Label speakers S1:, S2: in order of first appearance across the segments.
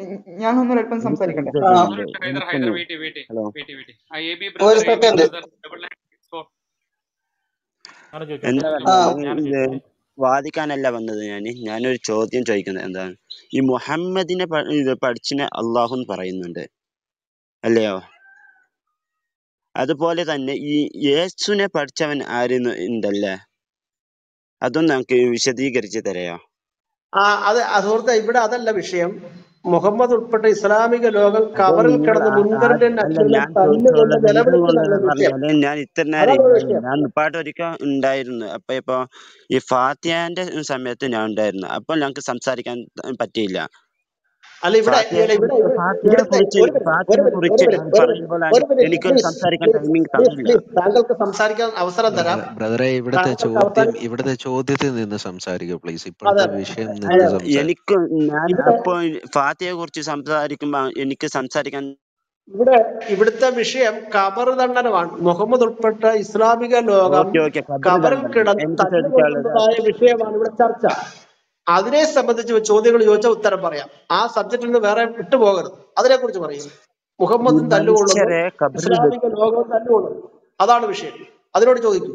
S1: ഞാൻ ഒന്നൊരല്പം സംസാരിക്കട്ടെ
S2: ആ,
S3: ഒരു നിമിഷം Hyder Hyder wait wait
S4: hello
S3: wait wait ആ എ ബി
S2: ഒരു
S3: brother A B
S2: second
S3: brother double nine six four
S5: ആണ് ചോദിച്ചോട്ടെ
S4: എന്താ
S2: ആ
S4: പറഞ്ഞ ഞാൻ ഇത് വാദിക്കാനല്ല വന്നത് ഞാൻ ഞാനൊരു ചോദ്യം ചോദിക്കുന്നത് എന്താണ് ഈ മുഹമ്മദിനെ പ- ഇത് പഠിച്ചിനെ അള്ളാഹു എന്ന് പറയുന്നുണ്ട് അല്ലയോ അതുപോലെ തന്നെ ഈ യേശുവിനെ പഠിച്ചവൻ ആരെന്ന് ഉണ്ടല്ലേ അതൊന്ന് നമുക്ക് വിശദീകരിച്ച് തരായോ
S2: ആ അത് ആ സുഹൃത്തെ ഇവിടെ അതല്ല വിഷയം മുഹമ്മദ് ഉൾപ്പെട്ട ഇസ്ലാമിക ലോകം
S4: അത്
S2: കവറിൽ
S4: നിങ്ങൾ
S2: കിടന്ന്
S4: ആ- ആ-
S2: മുൻകരന്റെ
S4: അല്ല
S2: നക്കിലും
S4: ഞാൻ
S2: തല്ലുകൊണ്ട്
S4: ചോദിച്ചുള്ളത്
S2: നിലവിളിക്കുന്നതല്ല
S4: എന്തുകൊണ്ടെന്ന്
S2: വിഷയം
S4: പറഞ്ഞാല് ഞാൻ ഇത്ര നേരം
S2: അതാണ്
S4: ഇല്ല
S2: വിഷയം
S4: ഞാൻ പാട്ടൊരിക്കൽ ഉണ്ടായിരുന്നു അപ്പൊ ഇപ്പൊ ഈ ഫാത്തിയാന്റെ സമയത്ത് ഞാൻ ഉണ്ടായിരുന്നു അപ്പൊ ഞങ്ങൾക്ക് സംസാരിക്കാൻ പറ്റിയില്ല
S2: അല്ല ഇവിടെ
S4: ഫാത്തിയെ
S2: ഇവിടെ ഇവിടെ
S4: കുറിച്ച് ഫാത്തിയെ
S2: ഇവിടുത്തെ
S4: കുറിച്ച്
S2: ഒരു മിനിറ്റ് ഒരു
S4: ഫാത്തിയെ
S2: മിനിറ്റ് ഒരു
S4: കുറിച്ച്
S2: മിനിറ്റ് ഒരു മിനിറ്റ്
S4: പറയുമ്പോഴാണ്
S2: ഒരു മിനിറ്റ്
S4: എനിക്കൊരു
S2: പ്ലീസ്
S4: സംസാരിക്കാൻ
S2: പ്ലീസ്
S4: ടൈമിംഗ്
S2: പ്ലീസ്
S4: തന്നില്ല
S2: പ്ലീസ് താങ്കൾക്ക് സംസാരിക്കാൻ അവസരം തരാം
S6: ബ്രദ- ബ്രദറെ ഇവിടുത്തെ
S2: താങ്കൾക്ക്
S6: ചോദ്യം
S2: അവസാനം
S6: ഇവിടുത്തെ ചോദ്യത്തിൽ നിന്ന് സംസാരിക്കുക പ്ലീസ്
S2: അതെ
S6: ഇപ്പോഴത്തെ വിഷയം നിന്ന്
S4: അല്ല
S6: സംസാരിക്കുക
S4: എനിക്ക് ഞാൻ
S2: ഇവിടെ
S4: അപ്പൊ ഫാത്തിയെ കുറിച്ച് സംസാരിക്കുമ്പോ എനിക്ക് സംസാരിക്കാൻ
S2: ഇവിടെ ഇവിടുത്തെ വിഷയം കബർ ദണ്ഡനമാണ് മുഹമ്മദ് ഉൾപ്പെട്ട ഇസ്ലാമിക ലോകം
S4: ഓക്കെ ഓക്കെ കബർ
S2: കബറിൽ
S4: ദണ്ഡനം
S2: കിടന്ന്
S4: എനിക്ക് ചോദിക്കാനുള്ളത്
S2: തല്ലുകൊള്ളുന്നതായ വിഷയമാണ് ഇവിടെ ചർച്ച അതിനെ സംബന്ധിച്ച് ചോദ്യങ്ങൾ ചോദിച്ചാൽ ഉത്തരം പറയാം ആ സബ്ജക്റ്റിൽ നിന്ന് വേറെ വിട്ടുപോകരുത് അതിനെ കുറിച്ച് പറയും
S4: ഈ
S2: മുഹമ്മദും തല്ലുകൊള്ളുന്നു
S4: മനുഷ്യരെ കബറിൽ വെ-
S2: ഇസ്ലാമിക ലോകവും തല്ലുകൊള്ളുന്നു അതാണ് വിഷയം അതിനോട് ചോദിക്കും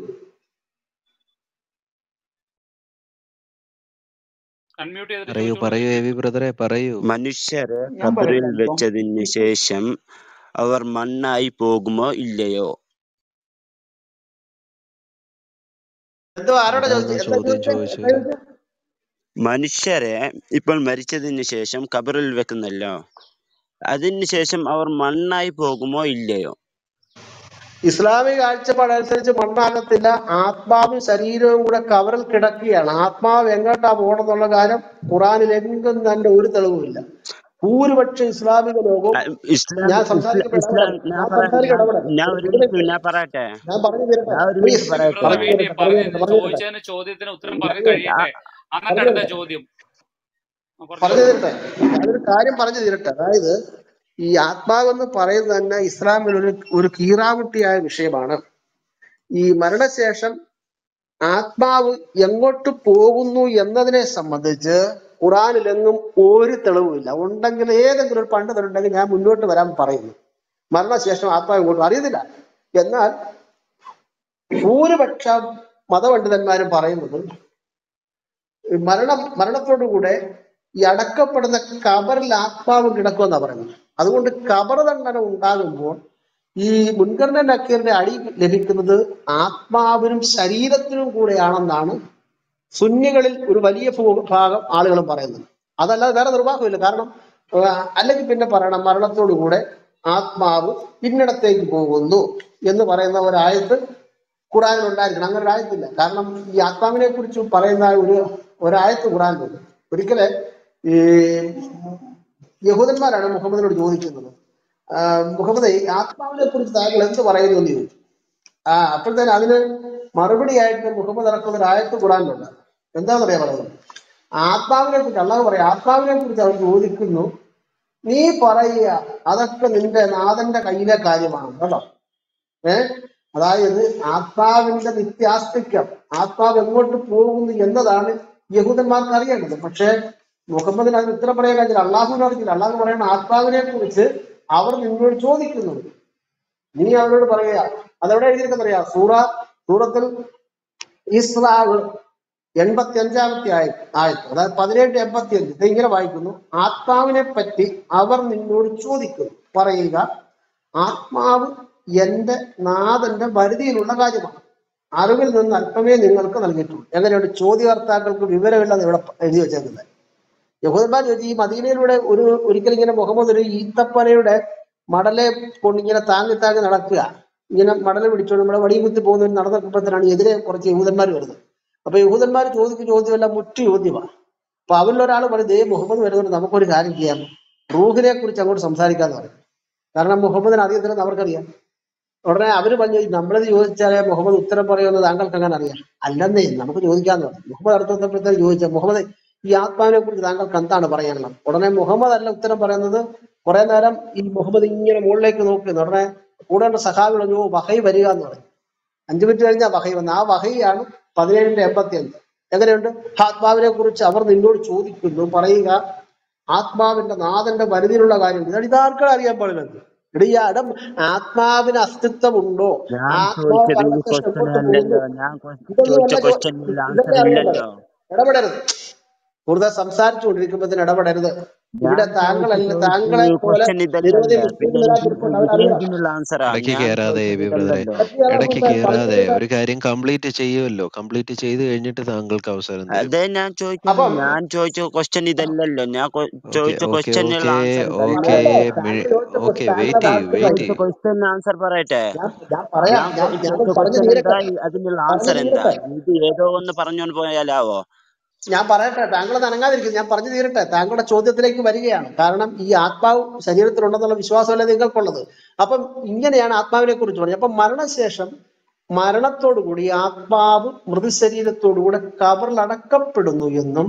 S3: അൺമ്യൂട്ട് ചെയ്തിട്ട്
S6: പറയൂ
S3: ചോദിച്ചോളൂ
S6: പറയൂ എ വി ബ്രദറെ പറയൂ
S4: മനുഷ്യരെ
S1: ഞാൻ
S4: കബറിൽ
S1: പറയട്ടെ അല്പം
S4: വെച്ചതിന് ശേഷം അവർ മണ്ണായി പോകുമോ ഇല്ലയോ
S2: എന്തോ ആരോടെ
S6: അതാണ്
S2: ചോദിച്ചു എന്താ
S6: ചോദ്യം
S2: ചോദിച്ചത് എന്താ
S6: ചോദിച്ചത്
S2: ചോദിച്ചത്
S4: മനുഷ്യരെ ഇപ്പോൾ മരിച്ചതിന് ശേഷം കബറിൽ വെക്കുന്നല്ലോ അതിന് ശേഷം അവർ മണ്ണായി പോകുമോ ഇല്ലയോ
S2: ഇസ്ലാമിക കാഴ്ചപ്പാടനുസരിച്ച് മണ്ണാകത്തില്ല ആത്മാവും ശരീരവും കൂടെ കവറിൽ കിടക്കുകയാണ് ആത്മാവ് എങ്ങോട്ടാ പോകണമെന്നുള്ള കാര്യം ഖുറാനിൽ എങ്കും തന്നെ ഒരു തെളിവുമില്ല ഭൂരിപക്ഷം ഇസ്ലാമിക ലോകവും
S4: അ- ഇസ്ലാം
S2: ഞാൻ
S4: ഇസ്ലാം
S2: സംസാരിക്കട്ടെ
S4: ഇസ്ലാം
S2: ഇടപെടൽ
S4: ഞാൻ
S2: ഞാൻ
S4: പറ
S2: സംസാരിക്കട്ടെ
S4: ഞാൻ
S2: ഇടപെടൽ
S4: ഞാൻ ഒരു
S2: ഒരു
S4: മിനിറ്റ്
S2: മിനിറ്റ്
S4: ഞാൻ പറയട്ടെ
S2: ഞാൻ പറഞ്ഞു തരട്ടെ
S4: ഞാൻ ഒരു
S2: പ്ലീസ്
S4: മിനിറ്റ്
S3: എ ബി
S4: പറയട്ടെ
S3: ബ്രദർ
S2: പറഞ്ഞു
S3: വെയിറ്റ്
S2: തരട്ടെ പറഞ്ഞു
S3: പറഞ്ഞ്
S2: തരട്ടെ പറഞ്ഞു തരട്ടെ
S3: ചോദിച്ചതിന് ചോദ്യത്തിന് ഉത്തരം
S2: പറഞ്ഞു
S3: പറഞ്ഞ്
S2: തരട്ടെ
S3: കഴിയട്ടെ എന്നിട്ട്
S2: പറഞ്ഞു
S3: അടുത്ത
S2: തരട്ടെ
S3: ചോദ്യം ആ,
S2: പറഞ്ഞു
S3: പറഞ്ഞോളൂ
S2: തരട്ടെ ഞാനൊരു കാര്യം പറഞ്ഞു തീരട്ടെ അതായത് ഈ ആത്മാവെന്ന് പറയുന്നത് തന്നെ ഇസ്ലാമിൽ ഒരു ഒരു കീറാമുട്ടിയായ വിഷയമാണ് ഈ മരണശേഷം ആത്മാവ് എങ്ങോട്ട് പോകുന്നു എന്നതിനെ സംബന്ധിച്ച് ഖുറാനിലെങ്ങും ഒരു തെളിവുമില്ല ഉണ്ടെങ്കിൽ ഏതെങ്കിലും ഒരു പണ്ഡിതനുണ്ടെങ്കിൽ ഞാൻ മുന്നോട്ട് വരാൻ പറയുന്നു മരണശേഷം ആത്മാവ് ഇങ്ങോട്ട് അറിയുന്നില്ല എന്നാൽ ഭൂരിപക്ഷ മതപണ്ഡിതന്മാരും പറയുന്നത് ഈ മരണം മരണത്തോടുകൂടെ ഈ അടക്കപ്പെടുന്ന കബറിൽ ആത്മാവ് കിടക്കുമെന്നാ പറയുന്നത് അതുകൊണ്ട് കബർ ദണ്ഡനം ഉണ്ടാകുമ്പോൾ ഈ മുൻഗണന നക്കീറിന്റെ അടി ലഭിക്കുന്നത് ആത്മാവിനും ശരീരത്തിനും കൂടെയാണെന്നാണ് സുന്നികളിൽ ഒരു വലിയ ഭൂ- ഭാഗം ആളുകളും പറയുന്നത് അതല്ലാതെ വേറെ നിർവാഹമില്ല കാരണം ആ, അല്ലെങ്കിൽ പിന്നെ പറയണം മരണത്തോടുകൂടെ ആത്മാവ് ഇന്നിടത്തേക്ക് പോകുന്നു എന്ന് പറയുന്ന ഒരായത്ത് ഖുറാനിൽ ഉണ്ടായിരിക്കണം അങ്ങനെ ഒരു ആയത്തില്ല കാരണം ഈ ആത്മാവിനെ കുറിച്ച് പറയുന്ന ഒരു ഒരായത്ത് ഖുറാനിലുണ്ട് ഒരിക്കലെ ഈ യഹൂദന്മാരാണ് മുഹമ്മദിനോട് ചോദിക്കുന്നത് ആ, മുഹമ്മദേ ഈ ആത്മാവിനെ കുറിച്ച് താങ്കൾ എന്ത് പറയുന്നു എന്ന് ചോദിച്ചു ആ അപ്പോഴത്തേന് അതിന് മറുപടിയായിട്ട് മുഹമ്മദ് ഇറക്കുന്ന ഒരു ആയത്ത് ഖുറാനിലുണ്ട് എന്താണെന്നറിയാ പറയുന്നത് ആത്മാവിനെ കുറിച്ച് അള്ളാഹ് പറയാം ആത്മാവിനെ കുറിച്ച് അവർ ചോദിക്കുന്നു നീ പറയുക അതൊക്കെ നിന്റെ നാഥന്റെ കയ്യിലെ കാര്യമാണ് കേട്ടോ ഏ അതായത് ആത്മാവിന്റെ നിത്യാസ്തിക്യം ആത്മാവ് എങ്ങോട്ട് പോകുന്നു എന്നതാണ് യഹൂദന്മാർക്ക് അറിയേണ്ടത് പക്ഷേ മുഹമ്മദിന് അതിന് ഉത്തരം പറയാൻ കഴിഞ്ഞില്ല അള്ളാഹുവിന് അറിഞ്ഞില്ല അള്ളാഹു പറയുന്ന ആത്മാവിനെ കുറിച്ച് അവർ നിന്നോട് ചോദിക്കുന്നു നീ അവരോട് പറയുക അതെവിടെ എഴുതിയിരിക്കുന്ന പറയാ സൂറ സൂറത്തിൽ ഇസ്രാവ് എൺപത്തി അഞ്ചാമത്തെ ആയ ആയത്ത് അതായത് പതിനേഴ് എൺപത്തി അഞ്ച് ഇത് ഇങ്ങനെ വായിക്കുന്നു ആത്മാവിനെ പറ്റി അവർ നിന്നോട് ചോദിക്കുന്നു പറയുക ആത്മാവ് എന്റെ നാഥന്റെ പരിധിയിലുള്ള കാര്യമാണ് അറിവിൽ നിന്ന് അല്പമേ നിങ്ങൾക്ക് നൽകിയിട്ടുള്ളൂ എങ്ങനെയുണ്ട് ചോദ്യകർത്താക്കൾക്ക് വിവരമില്ലെന്ന് ഇവിടെ എഴുതി വെച്ചേക്കുന്നത് യഹൂദന്മാർ ചോദിച്ചു ഈ മദീനയിലൂടെ ഒരു ഒരിക്കൽ ഇങ്ങനെ മുഹമ്മദ് ഒരു ഈത്തപ്പനയുടെ മടലെ കൊണ്ട് ഇങ്ങനെ താങ്ങി താങ്ങി നടക്കുക ഇങ്ങനെ മടല് പിടിച്ചോണ്ട് നമ്മുടെ വടിയും കുത്തി പോകുന്നവർ നടന്നപ്പോഴത്തേനാണ് എതിരെ കുറച്ച് യഹൂദന്മാർ വരുന്നത് അപ്പൊ യഹൂദന്മാർ ചോദിക്കുന്ന ചോദ്യമല്ല മുറ്റു ചോദ്യമാണ് അപ്പൊ അവരിൽ ഒരാൾ പറയും ദേ മുഹമ്മദ് വരുന്നുണ്ട് നമുക്കൊരു കാര്യം ചെയ്യാം റൂഹിനെ കുറിച്ച് അങ്ങോട്ട് സംസാരിക്കാന്ന് പറയും കാരണം മുഹമ്മദിന് അറിയത്തില്ലെന്ന് അവർക്കറിയാം ഉടനെ അവര് പറഞ്ഞു നമ്മളത് ചോദിച്ചാലേ മുഹമ്മദ് ഉത്തരം പറയുമെന്ന് താങ്കൾക്ക് അങ്ങനെ അറിയാം അല്ലെന്നേ നമുക്ക് ചോദിക്കാന്ന് പറഞ്ഞു മുഹമ്മദ് അടുത്തെത്തപ്പോഴത്തേക്ക് ചോദിച്ച മുഹമ്മദ് ഈ ആത്മാവിനെ കുറിച്ച് താങ്കൾക്ക് എന്താണ് പറയാനുള്ളത് ഉടനെ മുഹമ്മദ് അല്ല ഉത്തരം പറയുന്നത് കുറെ നേരം ഈ മുഹമ്മദ് ഇങ്ങനെ മുകളിലേക്ക് നോക്കുന്നു ഉടനെ കൂടെ സഹാബി പറഞ്ഞു "ഓ, വഹൈ വരിക എന്ന് പറഞ്ഞു അഞ്ചു മിനിറ്റ് കഴിഞ്ഞാൽ വഹൈ വന്നു ആ വഹൈയാണ് പതിനേഴിന്റെ എൺപത്തി അഞ്ച് എങ്ങനെയുണ്ട് ആത്മാവിനെ കുറിച്ച് അവർ നിന്നോട് ചോദിക്കുന്നു പറയുക ആത്മാവിന്റെ നാഥന്റെ പരിധിയിലുള്ള കാര്യം ഇതാണ് ഇതാർക്കും അറിയാൻ പാടില്ല ഇവിടെ ഈ അടം ആത്മാവിന് അസ്തിത്വമുണ്ടോ
S4: ഞാൻ
S2: ആത്മാവ്
S4: ചോദിച്ചത് ഈ
S2: മരണശേഷം
S4: ക്വസ്റ്റ്യൻ
S2: എങ്ങോട്ട് പോകുന്നു
S4: അല്ലല്ലോ ഞാൻ കൊ-
S2: ഇതൊന്നും
S4: ചോദിച്ച
S2: അല്ല ചോ-
S4: ക്വസ്റ്റ്യനിൽ
S2: ഇതൊക്കെ
S4: ആൻസർ
S2: അറിയേണ്ടത്
S4: ഇല്ലല്ലോ
S2: ഇടപെടരുത് കൂടുതൽ സംസാരിച്ചുകൊണ്ടിരിക്കുമ്പോൾ ഇടപെടരുത് ഇവിടെ
S4: ഞാൻ ചോദിച്ച
S2: താങ്കളല്ല താങ്കളെ പോലെ
S4: ക്വസ്റ്റ്യൻ
S2: നിരവധി
S4: ഇതല്ലല്ലോ
S2: മുസ്ലിം
S4: പിന്നെ
S2: നിരാകരിപ്പുണ്ട് അവരറിയാം
S4: ഇതിനുള്ള ആൻസറാ
S6: ഇടയ്ക്ക്
S4: ഞാൻ
S6: കയറാതെ എ
S4: ചോദിച്ചത്
S6: ബി ബ്രദറെ
S4: ഇതല്ലല്ലോ
S2: ഇടയ്ക്ക് കയറാൻ
S6: ഇടയ്ക്ക്
S2: മുമ്പേ
S6: കയറാതെ
S2: പറഞ്ഞിട്ട്
S6: ഒരു കാര്യം കംപ്ലീറ്റ് ചെയ്യുമല്ലോ കംപ്ലീറ്റ് ചെയ്ത് കഴിഞ്ഞിട്ട് താങ്കൾക്ക് അവസരം തരും
S4: അതെ ഞാൻ ചോദിച്ചത്
S2: അപ്പം
S4: ഞാൻ ചോദിച്ച ക്വസ്റ്റ്യൻ ഇതല്ലല്ലോ ഞാൻ കൊ-
S6: ഓക്കെ
S4: ചോദിച്ച
S6: ഓക്കെ
S4: ക്വസ്റ്റ്യനുള്ള
S6: ഓക്കെ
S4: ആൻസർ
S6: ഓക്കെ
S4: ഇതല്ലല്ലോ
S2: പറയട്ടെ താങ്കൾ ചോദിച്ച
S6: ഓക്കെ
S2: ക്വസ്റ്റ്യൻ
S6: വെയിറ്റ്
S2: താങ്കളുടെ
S6: ചെയ്യൂ
S2: വാർത്തകൾ
S6: വെയിറ്റ്
S4: ചോദിച്ച
S6: ചെയ്യൂ
S4: ക്വസ്റ്റ്യൻ ആൻസർ പറയട്ടെ
S2: ഞാൻ ഞാൻ പറയാം
S4: ഞാൻ
S2: ഞാൻ
S4: കൊ-
S2: ഞാൻ
S4: ചോദിച്ച
S2: പറഞ്ഞു
S4: ക്വസ്റ്റ്യൻ എന്താ
S2: തീരട്ടെ
S4: അതിനുള്ള
S2: പറഞ്ഞു
S4: ആൻസർ എന്താ
S2: തീരട്ടെ
S4: ഇത് ഏതോ ഒന്ന് പറഞ്ഞോണ്ട് പോയാലാവോ
S2: ഞാൻ പറയട്ടെ താങ്കൾ നനങ്ങാതിരിക്കും ഞാൻ പറഞ്ഞു തീരട്ടെ താങ്കളുടെ ചോദ്യത്തിലേക്ക് വരികയാണ് കാരണം ഈ ആത്മാവ് ശരീരത്തിലുണ്ടെന്നുള്ള വിശ്വാസമല്ലേ നിങ്ങൾക്കുള്ളത് അപ്പം ഇങ്ങനെയാണ് ആത്മാവിനെ കുറിച്ച് പറഞ്ഞത് അപ്പം മരണശേഷം മരണത്തോടുകൂടി ആത്മാവ് മൃതശരീരത്തോടുകൂടെ കബറിൽ അടക്കപ്പെടുന്നു എന്നും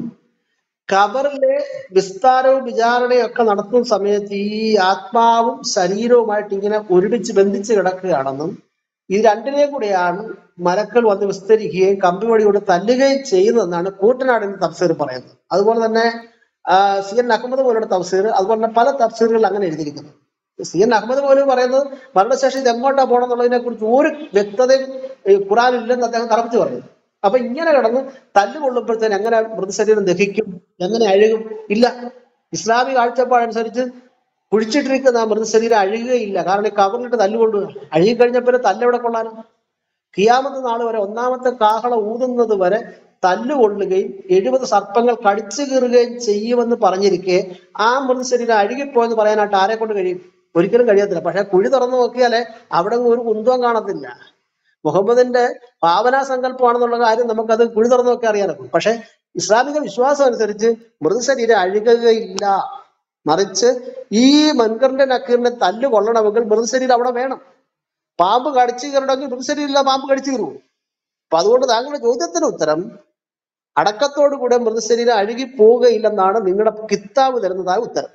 S2: ഖബറിലെ വിസ്താരവും വിചാരണയും ഒക്കെ നടത്തുന്ന സമയത്ത് ഈ ആത്മാവും ശരീരവുമായിട്ട് ഇങ്ങനെ ഒരുമിച്ച് ബന്ധിച്ച് കിടക്കുകയാണെന്നും ഇത് രണ്ടിനെയും കൂടെയാണ് മലക്കൾ വന്ന് വിസ്തരിക്കുകയും കമ്പിവടി കൊണ്ട് തല്ലുകയും ചെയ്യുന്നതെന്നാണ് കൂട്ടനാടിന്റെ തഫ്സീർ പറയുന്നത് അതുപോലെ തന്നെ ആ, സി എൻ അഹമ്മദ് പോലുള്ള തഫ്സീർ അതുപോലെ തന്നെ പല തഫ്സീറുകൾ അങ്ങനെ എഴുതിയിരിക്കുന്നു സി എൻ അഹമ്മദ് പോലും പറയുന്നത് മരണശേഷം ഇത് എങ്ങോട്ടാ പോകണം എന്നുള്ളതിനെ കുറിച്ച് ഒരു വ്യക്തതയും ഈ ഖുറാനിൽ ഇല്ലെന്ന് അദ്ദേഹം തറപ്പിച്ച് പറഞ്ഞു അപ്പൊ ഇങ്ങനെ കിടന്ന് തല്ലുകൊള്ളുമ്പോഴത്തേന് എങ്ങനെ മൃതശരീരം ദഹിക്കും എങ്ങനെ അഴുകും ഇല്ല ഇസ്ലാമിക കാഴ്ചപ്പാടനുസരിച്ച് കുഴിച്ചിട്ടിരിക്കുന്ന ആ മൃതശരീരം അഴുകുകയില്ല കാരണം ഈ കവറിലിട്ട് തല്ലുകൊള്ളുക അഴുകിക്കഴിഞ്ഞപ്പോൾ തല്ലെവിടെ കൊള്ളാനോ കിയാമത്ത് നാൾ വരെ ഒന്നാമത്തെ കാഹള ഊതുന്നത് വരെ തല്ലുകൊള്ളുകയും എഴുപത് സർപ്പങ്ങൾ കടിച്ചു കീറുകയും ചെയ്യുമെന്ന് പറഞ്ഞിരിക്കെ ആ മൃതശരീരം അഴുകിപ്പോയെന്ന് പറയാനായിട്ട് ആരെ കൊണ്ട് കഴിയും ഒരിക്കലും കഴിയത്തില്ല പക്ഷെ കുഴി തുറന്നു നോക്കിയാലേ അവിടെ ഒന്നും ഒരു കുന്തവും കാണത്തില്ല മുഹമ്മദിന്റെ ഭാവനാ സങ്കല്പമാണെന്നുള്ള കാര്യം നമുക്കത് കുഴി തുറന്നു നോക്കി അറിയാനൊക്കും പക്ഷെ ഇസ്ലാമിക വിശ്വാസം അനുസരിച്ച് മൃതശരീരം അഴുകുകയില്ല മറിച്ച് ഈ മൻകറിന്റെ നക്കീറിന്റെ തല്ല് കൊള്ളണമെങ്കിൽ മൃതശരീരം അവിടെ വേണം പാമ്പ് കടിച്ചു കയറണമെങ്കിൽ മൃതശരീരമില്ല പാമ്പ് കടിച്ചു കയറും അപ്പൊ അതുകൊണ്ട് താങ്കളുടെ ചോദ്യത്തിന് ഉത്തരം അടക്കത്തോടുകൂടെ മൃതശരീരം അഴുകി പോവുകയില്ലെന്നാണ് നിങ്ങളുടെ കിതാബ് തരുന്നതായ ഉത്തരം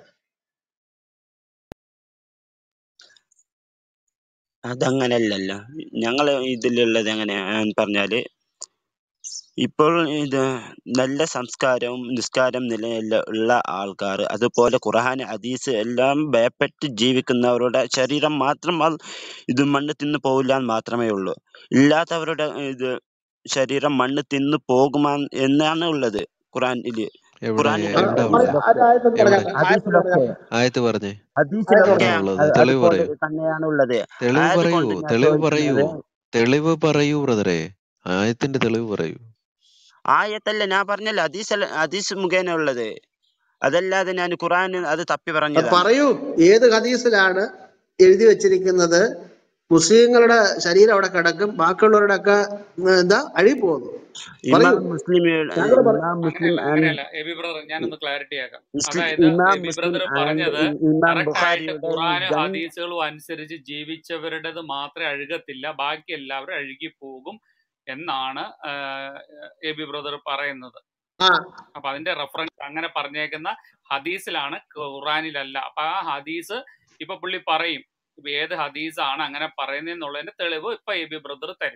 S4: അതങ്ങനെയല്ലല്ലോ ഞങ്ങൾ ഇതിലുള്ളത് എങ്ങനെയാന്ന് പറഞ്ഞാല് ഇപ്പോൾ ഇത് നല്ല സംസ്കാരവും നിസ്കാരം നിലയില്ല ഉള്ള ആൾക്കാർ അതുപോലെ ഖുർആൻ ഹദീസ് എല്ലാം ഭയപ്പെട്ട് ജീവിക്കുന്നവരുടെ ശരീരം മാത്രം അത് ഇത് മണ്ണ് തിന്നു പോവില്ല എന്ന് മാത്രമേ ഉള്ളൂ ഇല്ലാത്തവരുടെ ഇത് ശരീരം മണ്ണ് തിന്നു പോകുമാ എന്നാണ് ഉള്ളത് ഖുറാനില്
S6: എവിടെ
S4: ഖുറാനിൽ
S2: ആ,
S6: എവിടെ
S2: പറ-
S6: ഉള്ളത്
S2: ആ ആയത്തൊന്ന്
S6: എവിടെ
S2: പറഞ്ഞാട്ടെ ആയത്ത്
S4: ഹദീസിലൊക്കെ
S2: പറഞ്ഞാട്ടെ
S6: ആയത്ത് പറഞ്ഞേ
S4: ഹദീസിലൊക്കെ
S6: എവിടെ ഉള്ളത്
S4: അത്
S6: തെളിവ്
S4: അതുപോലെ
S6: പറയൂ
S4: തന്നെയാണ് ഉള്ളത്
S6: തെളിവ്
S4: ആയത്
S6: പറയൂ
S4: കൊണ്ട് ഞാൻ
S6: തെളിവ് പറയൂ
S4: ചോദിക്കുന്നത്
S6: തെളിവ് പറയൂ ബ്രദറെ ആയത്തിന്റെ തെളിവ് പറയൂ
S4: ആയത്തല്ല ഞാൻ പറഞ്ഞല്ലോ ഹദീസ് അല്ല ഹദീസ് മുഖേന ഉള്ളത് അതല്ലാതെ ഞാൻ ഖുറാൻ അത് തപ്പി
S2: അത്
S4: പറഞ്ഞതാണ്
S2: പറയൂ ഏത് ഹദീസിലാണ് എഴുതി വെച്ചിരിക്കുന്നത് മുസ്ലിങ്ങളുടെ ശരീരം അവിടെ കിടക്കും ബാക്കിയുള്ളവരുടെ ഒക്കെ എന്താ അഴി പോകുന്നു പറയൂ
S4: ഇമാം മുസ്ലിം
S2: താങ്കൾ പറ
S4: ഇമാം മുസ്ലിം
S3: അങ്ങനെയല്ല
S4: and
S3: അങ്ങനെയല്ല എബി ബ്രദർ ഞാനൊന്ന് ക്ലാരിറ്റി ആക്കാം
S4: മുസ്ലിം
S3: അതായത്
S4: ഇമാം
S3: എബി
S4: മുസ്ലിം
S3: ബ്രദർ
S4: ആൻഡ്
S3: പറഞ്ഞത്
S4: ഇമാം
S3: കറക്റ്റ് ആയിട്ട്
S4: ബുഖാരിയുടെ
S3: ഖുറാനും
S4: ജങ്
S3: ഹദീസുകളും അനുസരിച്ച് ജീവിച്ചവരുടേത് മാത്രമേ അഴുകത്തില്ല ബാക്കി എല്ലാവരും അഴുകി പോകും എന്നാണ് എബി ബ്രദർ പറയുന്നത്
S2: ആ
S3: അപ്പൊ അതിന്റെ റെഫറൻസ് അങ്ങനെ പറഞ്ഞേക്കുന്ന ഹദീസിലാണ് ഖുറാനിലല്ല അപ്പൊ ആ ഹദീസ് ഇപ്പൊ പുള്ളി പറയും ഇപ്പൊ ഏത് ഹദീസാണ് അങ്ങനെ പറയുന്നതെന്നുള്ളതിന്റെ തെളിവ് ഇപ്പൊ എബി ബ്രദർ തരും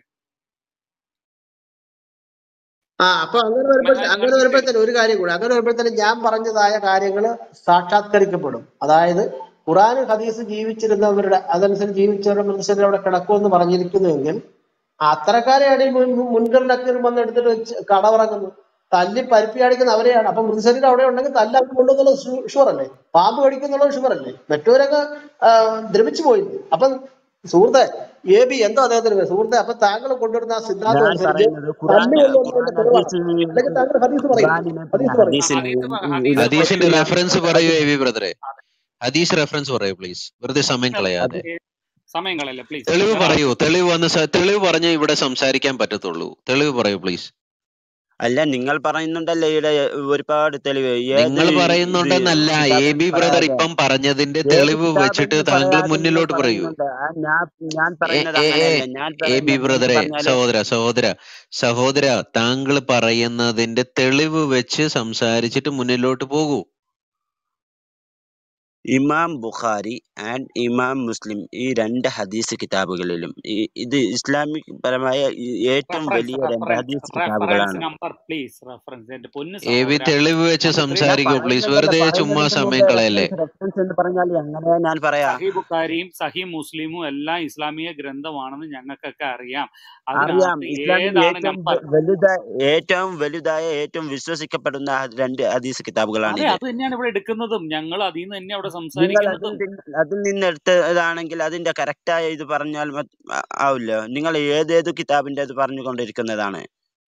S2: ആ അപ്പൊ അങ്ങനെ വരുമ്പോൾ
S3: ഞാൻ
S2: അങ്ങനെ
S3: കണ്ടിട്ട്
S2: വരുമ്പോഴത്തേന് ഒരു കാര്യം കൂടെ അങ്ങനെ വരുമ്പോഴത്തേന് ഞാൻ പറഞ്ഞതായ കാര്യങ്ങൾ സാക്ഷാത്കരിക്കപ്പെടും അതായത് ഖുറാൻ ഹദീസ് ജീവിച്ചിരുന്നവരുടെ അതനുസരിച്ച് ജീവിച്ചവരുടെ മനുഷ്യരുടെ അവിടെ കിടക്കുമെന്ന് പറഞ്ഞിരിക്കുന്നുവെങ്കിൽ അത്തരക്കാരെയാണ് ഈ മുൻ മുൻകർ നക്കീർ വന്ന് എടുത്തിട്ട് വെച്ച് കടവറങ്ങുന്നത് തല്ലി പരിപ്പി അടിക്കുന്ന അവരെയാണ് അപ്പൊ മൃതശരീരം അവിടെ ഉണ്ടെങ്കിൽ തല്ല കൊള്ളുന്നുള്ളത് ഷുവർ അല്ലേ പാമ്പ് കടിക്കുന്നുള്ളത് ഷുവർ അല്ലേ മറ്റവരൊക്കെ ആ, ദ്രവിച്ചു പോയില്ലേ അപ്പം സുഹൃത്തെ എ ബി എന്തോ അദ്ദേഹത്തിന് പേര്? സുഹൃത്തെ അപ്പൊ താങ്കൾ കൊണ്ടുവരുന്ന ആ സിദ്ധാന്തം
S4: ഞാൻ
S2: അനുസരിച്ച്
S4: പറയുന്നത് ഖുറാൻ
S2: തല്ലു കൊള്ളുന്നതിന്റെ
S4: ഖുറാൻ
S2: തെളിവാണ്
S4: ഹദീസ്
S2: അല്ലെങ്കിൽ താങ്കൾ ഹദീസ് പറയും
S4: ഖുറാനിനെ പിന്നെ
S2: ഹദീസ് പറയും
S4: ഹദീസിനെ
S3: ഹദീസ്
S4: ഇത്
S3: ഹദീസ്
S6: ഹദീസിന്റെ
S3: പറയും
S6: റെഫറൻസ് പറയൂ എ വി ബ്രദറെ ഹദീസ് റെഫറൻസ് പറയൂ പ്ലീസ് വെറുതെ സമയം കളയാതെ
S3: സമയം കളയല്ലേ പ്ലീസ്
S6: തെളിവ് പറയൂ തെളിവ് വന്ന് സ- തെളിവ് പറഞ്ഞേ ഇവിടെ സംസാരിക്കാൻ പറ്റത്തുള്ളൂ തെളിവ് പറയൂ പ്ലീസ്
S4: അല്ല നിങ്ങൾ പറയുന്നുണ്ടല്ലോ ഇവിടെ ഒരുപാട് തെളിവ് ഏത്
S6: നിങ്ങൾ
S4: ഇത്
S6: പറയുന്നുണ്ടെന്നല്ല എ
S4: കിതാബിൽ
S6: ബി ബ്രദർ
S4: പറയാതെ
S6: ഇപ്പം പറഞ്ഞതിന്റെ
S4: ഏത്
S6: തെളിവ് വെച്ചിട്ട്
S4: കിതാബിൽ
S6: താങ്കൾ
S4: പറയാതെ നിങ്ങൾ
S6: മുന്നിലോട്ട് പറയൂ
S4: പറയുന്നുണ്ട് ആ ഞാൻ ഞാൻ
S6: എ
S4: പറയുന്നത്
S6: എ എ
S4: അങ്ങനെയല്ല ഞാൻ
S6: എ
S4: പറയുന്നത്
S6: ബി
S4: നിങ്ങൾ
S6: ബ്രദറെ
S4: പറഞ്ഞാല്
S6: സഹോദര സഹോദര സഹോദര താങ്കൾ പറയുന്നതിന്റെ തെളിവ് വെച്ച് സംസാരിച്ചിട്ട് മുന്നിലോട്ട് പോകൂ
S4: ഇമാം ബുഖാരി ആൻഡ് ഇമാം മുസ്ലിം ഈ രണ്ട് ഹദീസ് കിതാബുകളിലും ഈ ഇത് ഇസ്ലാമിക് പരമായ ഈ ഏറ്റവും
S3: റെഫറൻസ്
S4: വലിയ രണ്ട്
S3: റെഫറൻസ്
S4: ഹദീസ്
S3: റെഫറൻസ്
S4: കിതാബുകളാണ്
S3: നമ്പർ പ്ലീസ് റെഫറൻസ് എന്റെ പൊന്നു
S6: എ വി
S3: സഹോദര
S6: തെളിവ് വെച്ച്
S3: നമുക്ക്
S4: ഞാൻ
S6: സംസാരിക്കൂ പ്ലീസ്
S4: പറയുന്നുണ്ടല്ലോ
S6: വെറുതെ ചുമ്മാ
S4: പറയുന്നതിന്
S6: സമയം
S4: മുമ്പേ
S6: കളയല്ലേ
S4: റെഫറൻസ് റെഫറൻസ് എന്ന് പറഞ്ഞാൽ എങ്ങനെയാ ഞാൻ പറയാ
S3: സഹി ബുഖാരിയും സഹി മുസ്ലിമും എല്ലാം ഇസ്ലാമിക ഗ്രന്ഥമാണെന്ന് ഞങ്ങൾക്കൊക്കെ അറിയാം
S4: അറിയാം
S3: അതിനകത്ത്
S4: ഇസ്ലാമിൽ
S3: ഏതാണ്
S4: ഏറ്റവും
S3: നമ്പർ
S4: വ- വലുതായ ഏറ്റവും വലുതായ ഏറ്റവും വിശ്വസിക്കപ്പെടുന്ന ഹ- രണ്ട് ഹദീസ് കിതാബുകളാണ്
S3: അതെ
S4: ഇത്
S3: അത് തന്നെയാണ് ഇവിടെ എടുക്കുന്നതും ഞങ്ങൾ അതിൽ നിന്ന് തന്നെ അവിടെ
S4: നിങ്ങൾ അതിൽ
S3: സംസാരിക്കുന്നതും
S4: നിന്ന് അതിൽ നിന്ന് എടുത്തതാണെങ്കിൽ അതിന്റെ കറക്റ്റായ ഇത് പറഞ്ഞാൽ മ- ആ- ആവില്ല നിങ്ങൾ ഏതേത് കിതാബിന്റെ ഇത് പറഞ്ഞുകൊണ്ടിരിക്കുന്നതാണ്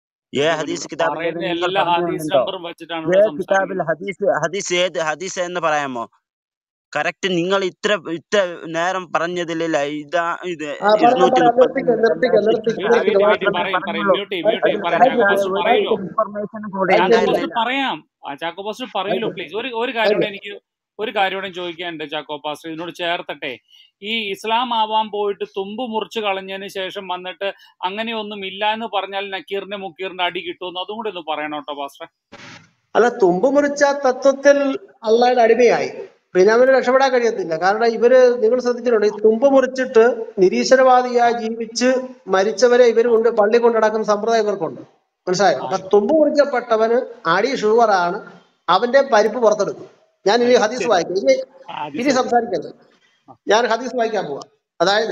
S4: ഏ
S3: ഇവിടെ
S4: ഹദീസ്
S3: ഇവിടെ
S4: കിതാബിന്റെ
S3: പറയുന്ന
S4: നിങ്ങൾ
S3: എല്ലാ ഹദീസ്
S4: പറഞ്ഞുകൊണ്ടുണ്ടോ
S3: നമ്പറും വെച്ചിട്ടാണ്
S4: ഏ
S3: ഇവിടെ
S4: കിതാബിൽ
S3: സംസാരിക്കുന്നത്
S4: ഹദീസ് ഹദീസ് ഏത് ഹദീസ് എന്ന് പറയാമോ കറക്റ്റ് നിങ്ങൾ ഇത്ര ഇത്ര നേരം പറഞ്ഞതിലില്ല ഇതാ ഇത്
S2: ആ പറയാം
S4: ഇരുന്നൂറ്റി
S2: പറയാം
S4: മുപ്പത്തി
S2: നിർത്തിക്ക നിർത്തിക്ക നിർത്തിക്ക
S3: വെയിറ്റ്
S2: നിർത്തിക്ക
S3: വെയിറ്റ്
S2: വാ
S3: വെയിറ്റ്
S4: മാത്രമേ
S3: പറയും പറയും
S4: പറഞ്ഞുള്ളൂ
S3: മ്യൂട്ട് ചെയ്യ് മ്യൂട്ട് ചെയ്യ് പറയും ചാക്കോ
S4: അതിൽ
S3: പാസ്റ്റർ
S4: അതിൽ
S3: പറയൂലോ
S4: ഒരു ഇൻഫർമേഷൻ കൂടെ
S2: അത്
S3: ചാക്കോ
S2: ശരി
S3: പാസ്റ്റർ പറയാം ആ ചാക്കോ പാസ്റ്റർ
S2: അത്
S3: പറയൂലോ
S2: ശരി
S3: പ്ലീസ് ഒരു ഒരു കാര്യം
S2: അത്
S3: കൂടെ എനിക്ക് ഒരു കാര്യം കൂടെ ചോദിക്കാനുണ്ട് ചാക്കോ പാസ്റ്റർ ഇതിനോട് ചേർത്തട്ടെ ഈ ഇസ്ലാം ആവാൻ പോയിട്ട് തുമ്പ് മുറിച്ച് കളഞ്ഞതിന് ശേഷം വന്നിട്ട് അങ്ങനെയൊന്നും ഇല്ല എന്ന് പറഞ്ഞാൽ നക്കീറിന്റെ മുക്കീറിന്റെ അടി കിട്ടുമെന്ന് അതും കൂടെ ഒന്ന് പറയണം കേട്ടോ പാസ്റ്റർ
S2: അല്ല തുമ്പ് മുറിച്ച തത്വത്തിൽ അള്ളാഹയുടെ അടിമയായി പിന്നെ അവന് രക്ഷപ്പെടാൻ കഴിയത്തില്ല കാരണം ഇവര് നിങ്ങൾ ശ്രദ്ധിച്ചിട്ടുണ്ട് ഈ തുമ്പ് മുറിച്ചിട്ട് നിരീശ്വരവാദിയായി ജീവിച്ച് മരിച്ചവരെ ഇവര് കൊണ്ട് പള്ളി കൊണ്ട് നടക്കുന്ന സമ്പ്രദായം ഇവർക്കുണ്ട് മനസ്സിലായോ അപ്പൊ തുമ്പ് മുറിക്കപ്പെട്ടവന് അടി ഷുവറാണ് അവന്റെ പരിപ്പ് പുറത്തെടുക്കും ഞാൻ ഇനി
S3: അത്
S2: ഹദീസ്
S3: ശരി
S2: വായിക്കാം ഇനി
S3: ആ, അത്
S2: ഇനി
S3: ശരി
S2: സംസാരിക്കരുത്
S3: ആ,
S2: ഞാൻ ഹദീസ് വായിക്കാൻ പോവാം അതായത്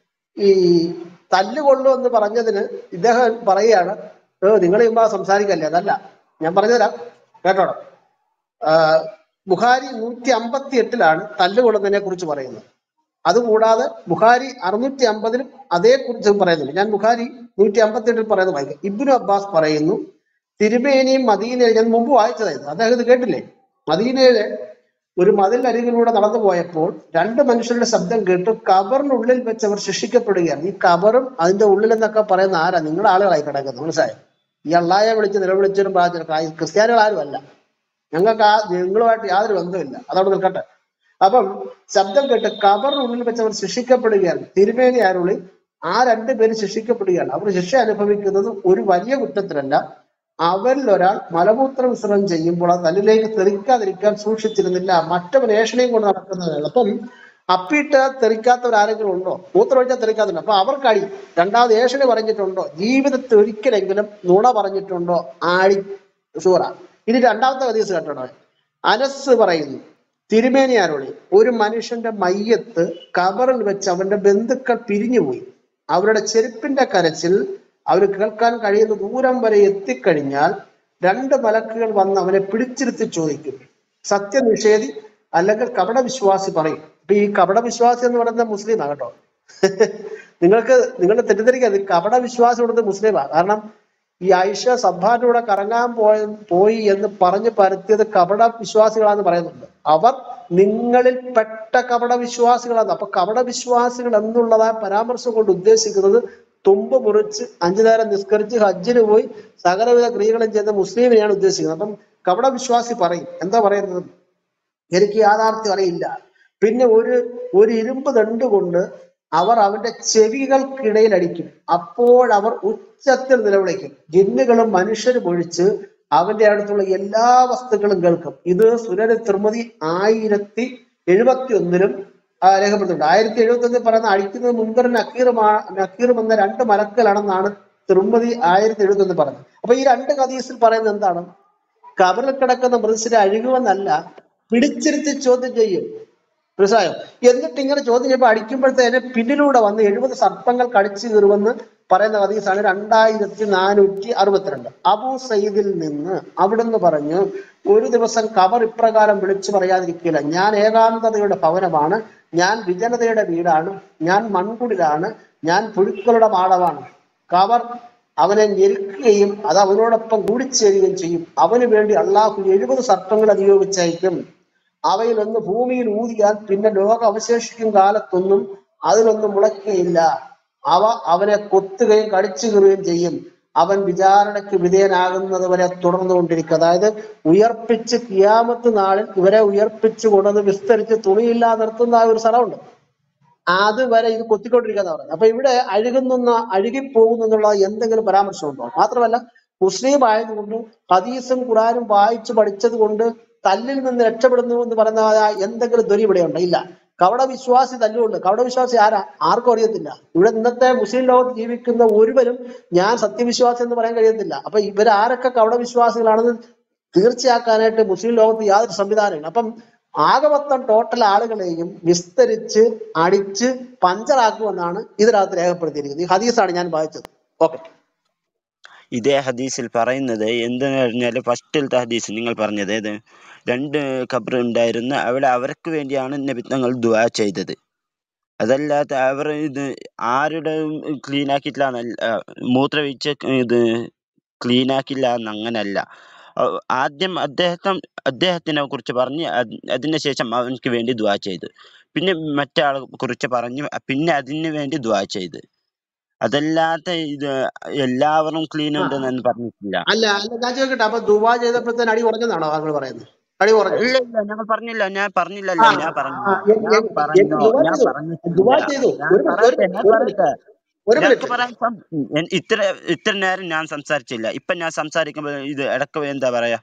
S2: ഈ തല്ലുകൊള്ളു എന്ന് പറഞ്ഞതിന് ഇദ്ദേഹം പറയുകയാണ് ഏ നിങ്ങൾ ഇമ്പാ സംസാരിക്കല്ലേ അതല്ല ഞാൻ പറഞ്ഞുതരാം കേട്ടോണം ആഹ് ബുഖാരി നൂറ്റി അമ്പത്തി എട്ടിലാണ് തല്ലുകൊള്ളുന്നതിനെ കുറിച്ച് പറയുന്നത് അതുകൂടാതെ ബുഖാരി അറുന്നൂറ്റി അമ്പതിലും അതേക്കുറിച്ച് പറയുന്നുണ്ട് ഞാൻ ബുഖാരി നൂറ്റി അമ്പത്തി എട്ടിൽ പറയുന്നത് വായിക്കാം ഇബ്നു അബ്ബാസ് പറയുന്നു തിരുമേനിയും മദീനയിൽ ഞാൻ മുമ്പ് വായിച്ചതായിരുന്നു അദ്ദേഹം ഇത് കേട്ടില്ലേ മദീനയിലെ ഒരു മതിലരികിലൂടെ നടന്നു പോയപ്പോൾ രണ്ട് മനുഷ്യരുടെ ശബ്ദം കേട്ട് കബറിനുള്ളിൽ വെച്ച് അവർ ശിക്ഷിക്കപ്പെടുകയാണ് ഈ കബറും അതിന്റെ ഉള്ളിൽ എന്നൊക്കെ പറയുന്ന ആരാ നിങ്ങളുടെ ആളുകളായി കിടക്കുന്നത് മനസ്സിലായോ ഈ അള്ളായെ വിളിച്ച് നിലവിളിച്ചൊരു പ്രാർത്ഥന ക്രിസ്ത്യാനികൾ ആരും അല്ല ഞങ്ങൾക്ക് ആ നിങ്ങളുമായിട്ട് യാതൊരു ബന്ധമില്ല അതവിടെ നിൽക്കട്ടെ അപ്പം ശബ്ദം കേട്ട് കബറിനുള്ളിൽ വെച്ച് അവർ ശിക്ഷിക്കപ്പെടുകയാണ് തിരുമേനി അരുളി ആ രണ്ടുപേരും ശിക്ഷിക്കപ്പെടുകയാണ് അവർ ശിക്ഷ അനുഭവിക്കുന്നത് ഒരു വലിയ കുറ്റത്തിലല്ല അവരിൽ ഒരാൾ മലമൂത്ര വിസർജനം ചെയ്യുമ്പോൾ അത് തന്നിലേക്ക് തെറിക്കാതിരിക്കാൻ സൂക്ഷിച്ചിരുന്നില്ല മറ്റവൻ ഏഷണയും കൊണ്ട് നടക്കുന്നവരാണ് അപ്പം അപ്പിട്ട് തെറിക്കാത്തവർ ആരെങ്കിലും ഉണ്ടോ മൂത്രമൊഴിച്ചാൽ തെറിക്കാത്തുണ്ട് അപ്പൊ അവർക്ക് അടി രണ്ടാമത് ഏഷണി പറഞ്ഞിട്ടുണ്ടോ ജീവിതത്തിൽ ഒരിക്കലെങ്കിലും നുണ പറഞ്ഞിട്ടുണ്ടോ ആടി ഷൂറ ഇനി രണ്ടാമത്തെ ഹദീസ് കേട്ടോ അനസ് പറയുന്നു തിരുമേനി അരുളി ഒരു മനുഷ്യന്റെ മയ്യത്ത് കബറിൽ വെച്ച് അവന്റെ ബന്ധുക്കൾ പിരിഞ്ഞുപോയി അവരുടെ ചെരുപ്പിന്റെ കരച്ചിൽ അവർ കേൾക്കാൻ കഴിയുന്ന ദൂരം വരെ എത്തിക്കഴിഞ്ഞാൽ രണ്ട് മലക്കുകൾ വന്ന് അവനെ പിടിച്ചിരുത്തി ചോദിക്കും സത്യനിഷേധി അല്ലെങ്കിൽ കപടവിശ്വാസി പറയും ഇപ്പൊ ഈ കപടവിശ്വാസി എന്ന് പറയുന്നത് മുസ്ലിമാ കേട്ടോ നിങ്ങൾക്ക് നിങ്ങൾ തെറ്റിദ്ധരിക്കരുത് ഈ കപടവിശ്വാസി കൊടുത്ത് മുസ്ലിമാ കാരണം ഈ ആയിഷ സബ്ബാന്റെ കൂടെ കറങ്ങാൻ പോയ പോയി എന്ന് പറഞ്ഞു പരത്തിയത് കപട വിശ്വാസികളാന്ന് പറയുന്നുണ്ട് അവർ നിങ്ങളിൽ പെട്ട കപട വിശ്വാസികളാണ് അപ്പൊ കപട വിശ്വാസികൾ എന്നുള്ളതായ പരാമർശം കൊണ്ട് ഉദ്ദേശിക്കുന്നത് തുമ്പ് മുറിച്ച് അഞ്ചു നേരം നിസ്കരിച്ച് ഹജ്ജിന് പോയി സകലവിധ ക്രിയകളും ചെയ്ത മുസ്ലിമിനെയാണ് ഉദ്ദേശിക്കുന്നത് അപ്പം കപട വിശ്വാസി പറയും എന്താ പറയുന്നത് എനിക്ക് യാഥാർത്ഥ്യം അറിയില്ല പിന്നെ ഒരു ഒരു ഇരുമ്പ് ദണ്ട് കൊണ്ട് അവർ അവന്റെ ചെവികൾക്കിടയിൽ അടിക്കും അപ്പോൾ അവർ ഉച്ചത്തിൽ നിലവിളിക്കും ജിന്നുകളും മനുഷ്യരും ഒഴിച്ച് അവന്റെ അടുത്തുള്ള എല്ലാ വസ്തുക്കളും കേൾക്കും ഇത് സുനര തിരുമതി ആയിരത്തി എഴുപത്തി ഒന്നിലും രേഖപ്പെടുത്തുന്നുണ്ട് ആയിരത്തി എഴുപത്തി ഒന്നിൽ പറയുന്ന അടിക്കുന്നത് മുൻകർ നക്കീറുമാ നക്കീറും എന്ന രണ്ട് മലക്കലാണെന്നാണ് തിരുമതി ആയിരത്തി എഴുപത്തി ഒന്നിൽ പറയുന്നത് അപ്പൊ ഈ രണ്ട് ഹദീസിൽ പറയുന്നത് എന്താണ് കബറിൽ കിടക്കുന്ന മൃതശിര അഴുകുമെന്നല്ല പിടിച്ചിരുത്തി ചോദ്യം ചെയ്യും മനസ്സിലായോ എന്നിട്ട് ഇങ്ങനെ ചോദ്യം ചെയ്യുമ്പോൾ അടിക്കുമ്പോഴത്തേന് പിന്നിലൂടെ വന്ന് എഴുപത് സർപ്പങ്ങൾ കടിച്ചു കീറുമെന്ന് പറയുന്ന ഹദീസാണ് രണ്ടായിരത്തി നാനൂറ്റി അറുപത്തിരണ്ട് അബൂ സയ്യിദിൽ നിന്ന് അവിടുന്ന് പറഞ്ഞു ഒരു ദിവസം കബർ ഇപ്രകാരം വിളിച്ചു പറയാതിരിക്കില്ല ഞാൻ ഏകാന്തതയുടെ ഭവനമാണ് ഞാൻ വിജനതയുടെ വീടാണ് ഞാൻ മൺകുടിലാണ് ഞാൻ പുഴുക്കളുടെ മാടമാണ് കബർ അവനെ ഞെരുക്കുകയും അത് അവനോടൊപ്പം കൂടിച്ചേരുകയും ചെയ്യും അവന് വേണ്ടി അള്ളാഹു എഴുപത് സർപ്പങ്ങൾ നിയോഗിച്ചയക്കും അവയിൽ ഒന്ന് ഭൂമിയിൽ ഊതിയാൽ പിന്നെ ലോകം അവശേഷിക്കും കാലത്തൊന്നും അതിലൊന്നും മുളയ്ക്കുകയില്ല അവ അവനെ കൊത്തുകയും കടിച്ചു കീറുകയും ചെയ്യും അവൻ വിചാരണയ്ക്ക് വിധേയനാകുന്നത് വരെ തുടർന്നുകൊണ്ടിരിക്കും അതായത് ഉയർപ്പിച്ച് കിയാമത്ത് നാളിൽ ഇവരെ ഉയർപ്പിച്ചു കൊണ്ടുവന്ന് വിസ്തരിച്ച് തുണിയില്ലാതെ നിർത്തുന്ന ആ ഒരു സ്ഥലമുണ്ട് അതുവരെ ഇത് കൊത്തിക്കൊണ്ടിരിക്കുന്ന പറയുന്നത് അപ്പൊ ഇവിടെ അഴുകുന്ന അഴുകിപ്പോകുന്നു എന്നുള്ള എന്തെങ്കിലും പരാമർശമുണ്ടോ മാത്രമല്ല മുസ്ലിം ആയതുകൊണ്ട് ഹദീസും ഖുറാനും വായിച്ചു പഠിച്ചത് കൊണ്ട് തല്ലിൽ നിന്ന് രക്ഷപ്പെടുന്നു എന്ന് പറയുന്ന ആ എന്തെങ്കിലും ധ്വനി ഇവിടെ ഉണ്ടോ ഇല്ല കവട വിശ്വാസി തല്ലുകൊണ്ട് കവട വിശ്വാസി ആരാ ആർക്കും അറിയത്തില്ല ഇവിടെ ഇന്നത്തെ മുസ്ലിം ലോകത്ത് ജീവിക്കുന്ന ഒരുവരും ഞാൻ സത്യവിശ്വാസി എന്ന് പറയാൻ കഴിയത്തില്ല അപ്പൊ ഇവരാരൊക്കെ കവട വിശ്വാസികളാണെന്ന് തീർച്ചയാക്കാനായിട്ട് മുസ്ലിം ലോകത്ത് യാതൊരു സംവിധാനമില്ല അപ്പം ആകെ മൊത്തം ടോട്ടൽ ആളുകളെയും വിസ്തരിച്ച് അടിച്ച് പഞ്ചറാക്കുമെന്നാണ് ഇതിനകത്ത് രേഖപ്പെടുത്തിയിരിക്കുന്നത് ഈ ഹദീസാണ് ഞാൻ വായിച്ചത് ഓക്കെ
S4: ഇതേ ഹദീസിൽ പറയുന്നത് എന്തെന്ന് പറഞ്ഞാൽ ഫസ്റ്റിലത്തെ ഹദീസ് നിങ്ങൾ പറഞ്ഞത് ഏത് രണ്ട് ഖബർ ഉണ്ടായിരുന്നു അവിടെ അവർക്ക് വേണ്ടിയാണ് നബി തങ്ങൾ ദുആ ചെയ്തത് അതല്ലാതെ അവർ ഇത് ആരുടെ ക്ലീൻ ആക്കിയിട്ടില്ല മൂത്രവീഴ്ച ഇത് ക്ലീൻ ആക്കില്ല എന്ന് അങ്ങനല്ല അഹ് ആദ്യം അദ്ദേഹത്തെ അദ്ദേഹത്തിനെ കുറിച്ച് പറഞ്ഞ് അത് അതിന് ശേഷം അവനക്ക് വേണ്ടി ദുആ ചെയ്തു പിന്നെ മറ്റേ ആളെ കുറിച്ച് പറഞ്ഞു പിന്നെ അതിന് വേണ്ടി ദുആ ചെയ്ത് അതല്ലാത്ത ഇത് എല്ലാവരും ക്ലീൻ
S2: ആ
S4: ഉണ്ടെന്ന് പറഞ്ഞിട്ടില്ല
S2: അല്ല അല്ല ഞാൻ ചോദിക്കട്ടെ അപ്പൊ ദുബാ ചെയ്തപ്പോഴത്തേന് അടി കുറഞ്ഞതാണോ താങ്കൾ പറയുന്നത് അടി കുറഞ്ഞു
S4: ഇല്ല ഇല്ല ഞങ്ങൾ പറഞ്ഞില്ല ഞാൻ
S2: ആ
S4: പറഞ്ഞില്ലല്ലോ ഞാൻ
S2: ആ,
S4: പറഞ്ഞു
S2: ആ, എ-
S4: ഞാൻ
S2: എ- എ-
S4: പറഞ്ഞോ
S2: ദുബാ
S4: ഞാൻ
S2: ചെയ്തു
S4: പറഞ്ഞിട്ടില്ല
S2: ദുബാ ചെയ്തു
S4: ഞാൻ
S2: ഒരു മിനിറ്റ് ഒരു
S4: പറയട്ടെ ഞാൻ
S2: മിനിറ്റ് ഒരു മിനിറ്റ്
S4: പറയട്ടെ
S2: ഒരു
S4: ഞങ്ങൾക്ക്
S2: മിനിറ്റ്
S4: പറയാൻ സം- എൻ- ഇത്ര ഇത്ര നേരം ഞാൻ സംസാരിച്ചില്ല ഇപ്പൊ ഞാൻ സംസാരിക്കുമ്പോൾ ഇത് ഇടക്ക് എന്താ പറയാ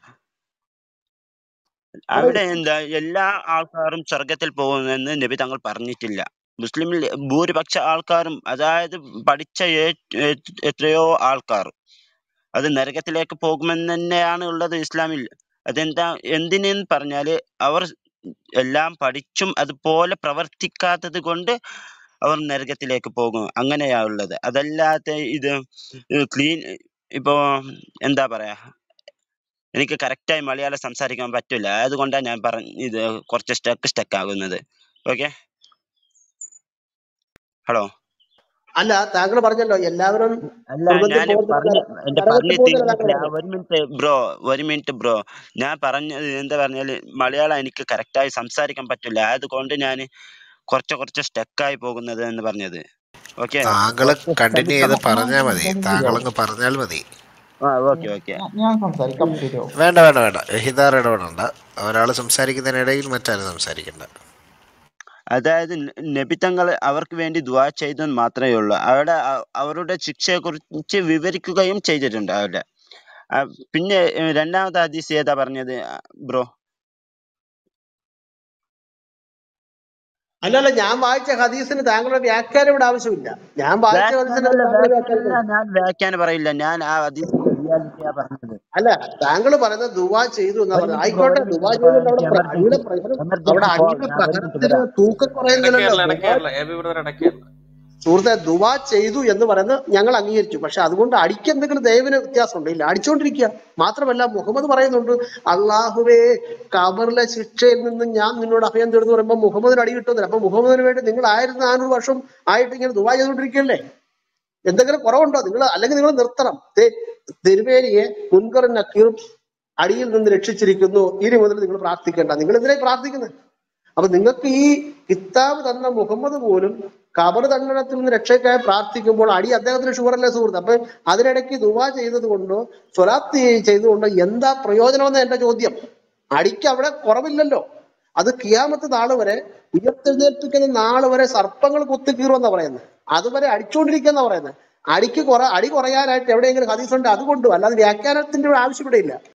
S2: പറയൂ
S4: അവിടെ എന്താ എല്ലാ ആൾക്കാരും സ്വർഗത്തിൽ പോകുമെന്ന് നബി തങ്ങൾ പറഞ്ഞിട്ടില്ല മുസ്ലിമിൽ ഭൂരിപക്ഷ ആൾക്കാരും അതായത് പഠിച്ച ഏ- ഏ- എത്രയോ ആൾക്കാർ അത് നരകത്തിലേക്ക് പോകുമെന്ന് തന്നെയാണ് ഉള്ളത് ഇസ്ലാമിൽ അതെന്താ എന്തിനെന്ന് പറഞ്ഞാല് അവർ എല്ലാം പഠിച്ചും അതുപോലെ പ്രവർത്തിക്കാത്തത് കൊണ്ട് അവർ നരകത്തിലേക്ക് പോകും അങ്ങനെയാ ഉള്ളത് അതല്ലാതെ ഇത് ക്ലീൻ ഇപ്പോ എന്താ പറയാ എനിക്ക് കറക്റ്റായി മലയാളം സംസാരിക്കാൻ പറ്റില്ല അതുകൊണ്ടാണ് ഞാൻ പറഞ്ഞ ഇത് കുറച്ച് സ്റ്റക്ക് സ്റ്റക്ക് ആകുന്നത് ഓക്കെ ഹലോ
S2: അല്ല താങ്കൾ പറഞ്ഞല്ലോ എല്ലാവരും
S4: അല്ല
S2: സ്വർഗത്തിൽ
S4: ഞാൻ
S2: പോകുന്നത്
S4: പറഞ്ഞ
S2: നര-
S4: എന്റെ
S2: നരകത്തിൽ
S4: പറഞ്ഞ്
S2: പോകുന്നില്ല താങ്കൾ
S4: തീർന്നിട്ടില്ല
S2: പറഞ്ഞത്
S4: ഒരു മിനിറ്റ് ബ്രോ ഒരു മിനിറ്റ് ബ്രോ ഞാൻ പറഞ്ഞത് എന്താ പറഞ്ഞാല് മലയാളം എനിക്ക് കറക്റ്റായി സംസാരിക്കാൻ പറ്റില്ല അതുകൊണ്ട് ഞാൻ കുറച്ച് കുറച്ച് സ്റ്റക്കായി പോകുന്നത് എന്ന് പറഞ്ഞത് ഓക്കെ
S7: താങ്കൾ
S4: കുറച്ച്
S7: കണ്ടിന്യൂ ചെയ്ത്
S4: ക്ഷമിക്കണം
S7: പറഞ്ഞാൽ മതി
S1: സംസാരിക്കാൻ
S7: താങ്കളങ്ങ് പറഞ്ഞാൽ മതി
S4: ആ ഓക്കെ ഓക്കെ
S1: ഞാൻ ഞാൻ സംസാരിക്കാം ശരിയാവും
S7: വേണ്ട വേണ്ട വേണ്ട ഹിതാർ ഇടപെടണ്ട ഒരാൾ സംസാരിക്കുന്നതിനിടയിൽ മറ്റാരും സംസാരിക്കണ്ട
S4: അതായത് ന- നബിത്തങ്ങൾ അവർക്ക് വേണ്ടി ദുആ ചെയ്തെന്ന് മാത്രമേ ഉള്ളൂ അവിടെ അ- അവരുടെ ശിക്ഷയെ കുറിച്ച് വിവരിക്കുകയും ചെയ്തിട്ടുണ്ട് അവിടെ ആ, പിന്നെ ഏ, രണ്ടാമത്തെ ഹദീസ് ഏതാ പറഞ്ഞത് ബ്രോ
S2: അല്ല അല്ല ഞാൻ വായിച്ച ഹദീസിന് താങ്കളുടെ വ്യാഖ്യാനം ഇവിടെ ആവശ്യമില്ല ഞാൻ വായിച്ച ഹദീസിന്
S4: വ്യാഖ്യാനമല്ല
S2: താങ്കൾ
S4: വ്യാഖ്യാനമല്ല
S2: വ്യാഖ്യാനിക്കണം
S4: ഞാൻ വ്യാഖ്യാനം പറയില്ല ഞാൻ ആ ഹദീസിന്റെ റിയാലിറ്റിയാ പറഞ്ഞത്
S2: അല്ല താങ്കൾ പറയുന്നത് ദുവാ ചെയ്തു എന്നാ
S4: ഒരു
S2: പറഞ്ഞത്
S4: മിനിറ്റ് ബ്രോ
S2: ആയിക്കോട്ടെ
S4: ഒരു
S2: ദുവാ
S4: മിനിറ്റ്
S2: ചെയ്തിട്ട്
S4: ബ്രോ
S2: അവിടെ
S4: എനിക്ക്
S2: പ്ര- അടിയുടെ
S4: എമർജൻസി
S2: പ്രഹരം അവിടെ
S4: എമർജൻസി കോൾ
S2: അടിയുടെ
S4: ഞാൻ ഒരു മിനിറ്റ്
S2: പ്രഹരത്തിന്
S4: വരാം
S2: തൂക്കം കുറയുന്നില്ലല്ലോ
S8: ഇടക്കേറല
S2: ദുവാ
S8: ഇടക്കേറല എ ബി ബ്രദർ ഇടക്കേറല
S2: സുഹൃത്തെ ദുവാ ചെയ്തു എന്ന് പറയുന്നത് ഞങ്ങൾ അംഗീകരിച്ചു പക്ഷെ അതുകൊണ്ട് അടിക്ക് എന്തെങ്കിലും ദൈവന് വ്യത്യാസമുണ്ട് ഇല്ല അടിച്ചുകൊണ്ടിരിക്കുക മാത്രമല്ല മുഹമ്മദ് പറയുന്നുണ്ട് അള്ളാഹുവേ കബറിലെ ശിക്ഷയിൽ നിന്ന് ഞാൻ നിന്നോട് അഭയം തേടുന്നു പറയുമ്പോൾ മുഹമ്മദിന് അടി കിട്ടുന്നില്ല അപ്പൊ മുഹമ്മദിന് വേണ്ടി നിങ്ങൾ ആയിരത്തി നാനൂറ് വർഷം ആയിട്ട് ഇങ്ങനെ ദുവാ ചെയ്തുകൊണ്ടിരിക്കുകയല്ലേ എന്തെങ്കിലും കുറവുണ്ടോ നിങ്ങൾ അല്ലെങ്കിൽ നിങ്ങൾ നിർത്തണം ദേ, തിരുവേലിയെ മുൻകറും നക്കീറും അടിയിൽ നിന്ന് രക്ഷിച്ചിരിക്കുന്നു ഇനി മുതൽ നിങ്ങൾ പ്രാർത്ഥിക്കേണ്ട നിങ്ങൾ എന്തിനായി പ്രാർത്ഥിക്കുന്നത് അപ്പൊ നിങ്ങൾക്ക് ഈ കിതാബ് തന്ന മുഹമ്മദ് പോലും കബർ ദണ്ഡനത്തിൽ നിന്ന് രക്ഷയ്ക്കായി പ്രാർത്ഥിക്കുമ്പോൾ അടി അദ്ദേഹത്തിന് ഷുഗറല്ലേ സുഹൃത്ത് അപ്പൊ അതിനിടയ്ക്ക് ദുവാ ചെയ്തത് കൊണ്ടോ സ്വലാത്ത് ചെയ്തുകൊണ്ടോ എന്താ പ്രയോജനമെന്ന് എന്റെ ചോദ്യം അടിക്ക് അവിടെ കുറവില്ലല്ലോ അത് കിയാമത്ത് നാള് വരെ ഉയർത്തെഴുന്നേൽപ്പിക്കുന്ന നാള് വരെ സർപ്പങ്ങൾ കുത്തിക്കീറുമെന്നാ പറയുന്നത് അതുവരെ അടിച്ചുകൊണ്ടിരിക്കുന്ന പറയുന്നത് അടിക്ക് കുറെ അടി കുറയാനായിട്ട് എവിടെയെങ്കിലും ഹദീസുണ്ട് അതുകൊണ്ടും അല്ലാതെ വ്യാഖ്യാനത്തിന്റെ ആവശ്യം ഇവിടെ ഇല്ല